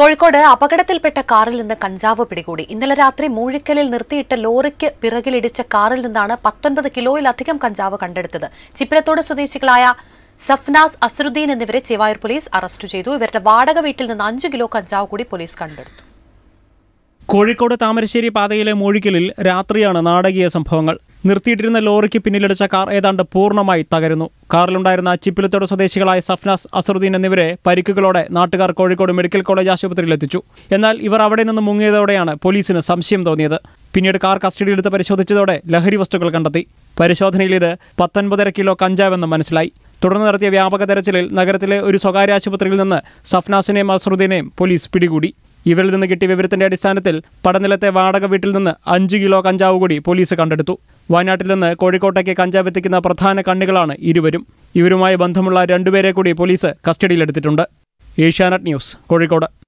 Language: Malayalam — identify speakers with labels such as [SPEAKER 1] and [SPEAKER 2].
[SPEAKER 1] കോഴിക്കോട് അപകടത്തിൽപ്പെട്ട കാറിൽ നിന്ന് കഞ്ചാവ് പിടികൂടി ഇന്നലെ രാത്രി മൂഴിക്കലിൽ നിർത്തിയിട്ട ലോറിക്ക് പിറകിലിടിച്ച കാറിൽ നിന്നാണ് പത്തൊൻപത് കിലോയിലധികം കഞ്ചാവ് കണ്ടെടുത്തത് ചിപ്പിരത്തോട് സ്വദേശികളായ സഫ്നാസ് അസറുദ്ദീൻ എന്നിവരെ ചേവായൂർ പോലീസ് അറസ്റ്റ് ചെയ്തു ഇവരുടെ വാടക വീട്ടിൽ നിന്ന് അഞ്ചു കിലോ കഞ്ചാവ് കൂടി പോലീസ് കണ്ടെടുത്തു
[SPEAKER 2] കോഴിക്കോട് താമരശ്ശേരി പാതയിലെ മൂഴിക്കലിൽ രാത്രിയാണ് നാടകീയ സംഭവങ്ങൾ നിർത്തിയിട്ടിരുന്ന ലോറിക്ക് പിന്നിലിടിച്ച കാർ ഏതാണ്ട് പൂർണ്ണമായി തകരുന്നു കാറിലുണ്ടായിരുന്ന ചിപ്പിലത്തോട് സ്വദേശികളായ സഫ്നാസ് അസറുദ്ദീൻ എന്നിവരെ പരിക്കുകളോടെ നാട്ടുകാർ കോഴിക്കോട് മെഡിക്കൽ കോളേജ് ആശുപത്രിയിൽ എത്തിച്ചു എന്നാൽ ഇവർ അവിടെ നിന്ന് മുങ്ങിയതോടെയാണ് പോലീസിന് സംശയം തോന്നിയത് പിന്നീട് കാർ കസ്റ്റഡിയിലെടുത്ത് പരിശോധിച്ചതോടെ ലഹരി വസ്തുക്കൾ കണ്ടെത്തി പരിശോധനയിൽ ഇത് പത്തൊൻപതര കിലോ കഞ്ചാവെന്ന് മനസ്സിലായി തുടർന്ന് നടത്തിയ വ്യാപക തെരച്ചിലിൽ നഗരത്തിലെ ഒരു സ്വകാര്യ ആശുപത്രിയിൽ നിന്ന് സഫ്നാസിനെയും അസറുദ്ദീനെയും പോലീസ് പിടികൂടി ഇവരിൽ നിന്ന് കിട്ടിയ വിവരത്തിന്റെ അടിസ്ഥാനത്തിൽ പടനിലത്തെ വാടക വീട്ടിൽ നിന്ന് അഞ്ച് കിലോ കഞ്ചാവ് കൂടി പോലീസ് കണ്ടെടുത്തു വയനാട്ടിൽ നിന്ന് കോഴിക്കോട്ടേക്ക് കഞ്ചാവ് എത്തിക്കുന്ന പ്രധാന കണ്ണികളാണ് ഇരുവരും ഇവരുമായി ബന്ധമുള്ള രണ്ടുപേരെ കൂടി പോലീസ് കസ്റ്റഡിയിലെടുത്തിട്ടുണ്ട് ഏഷ്യാനെറ്റ് ന്യൂസ് കോഴിക്കോട്